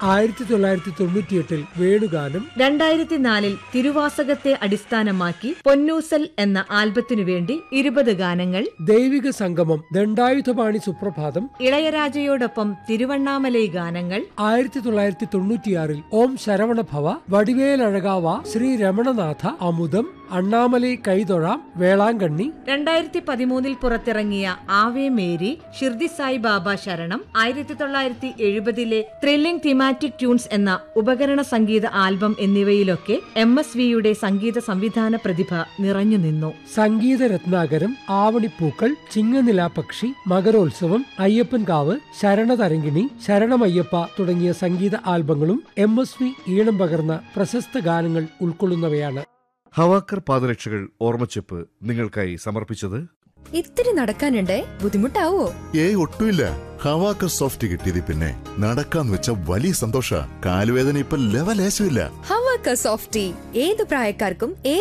ആയിരത്തി തൊള്ളായിരത്തി തൊണ്ണൂറ്റിയെട്ടിൽ വേണുഗാനം രണ്ടായിരത്തി നാലിൽ തിരുവാസകത്തെ അടിസ്ഥാനമാക്കി പൊന്നൂസൽ എന്ന ആൽബത്തിനു വേണ്ടി ഇരുപത് ഗാനങ്ങൾ ദൈവിക സംഗമം ദണ്ഡായുധപാണി സുപ്രഭാതം ഇളയരാജയോടൊപ്പം തിരുവണ്ണാമലൈ ഗാനങ്ങൾ ആയിരത്തി തൊള്ളായിരത്തി തൊണ്ണൂറ്റിയാറിൽ ഓം ശരവണ ഭവ വടിവേലഴകാവ ശ്രീ രമണനാഥ അമുദം അണ്ണാമലൈ കൈതൊഴാം വേളാങ്കണ്ണി രണ്ടായിരത്തി പതിമൂന്നിൽ പുറത്തിറങ്ങിയ ആവേ മേരി ഷിർദി സായി ബാബ ശരണം ആയിരത്തി തൊള്ളായിരത്തി എഴുപതിലെ ത്രില്ലിംഗ് തിമാറ്റിക് ട്യൂൺസ് എന്ന ഉപകരണ സംഗീത ആൽബം എന്നിവയിലൊക്കെ എം എസ് വിയുടെ സംഗീത സംവിധാന പ്രതിഭ നിറഞ്ഞു നിന്നു സംഗീത രത്നാകരം ആവണിപ്പൂക്കൾ ചിങ്ങനിലാപക്ഷി മകരോത്സവം അയ്യപ്പൻകാവ് ശരണതരങ്കിണി ശരണമയ്യപ്പ തുടങ്ങിയ സംഗീത ആൽബങ്ങളും എം എസ് വി ഈണം പകർന്ന പ്രശസ്ത ഗാനങ്ങൾ ഉൾക്കൊള്ളുന്നവയാണ് ഹവാക്കർ പാദരക്ഷകൾ ഓർമ്മച്ചെപ്പ് നിങ്ങൾക്കായി സമർപ്പിച്ചത് ഇത്തിരി നടക്കാനുണ്ടേ ബുദ്ധിമുട്ടാവോ ഏയ് ഒട്ടുമില്ല ഹവാക്കർ സോഫ്റ്റ് കിട്ടിയത് പിന്നെ നടക്കാന്ന് വെച്ച വലിയ സന്തോഷ കാലുവേദന ഇപ്പൊ ലെവലേശമില്ല ഹവാക്ക സോഫ്റ്റി ഏത് പ്രായക്കാർക്കും ഏത്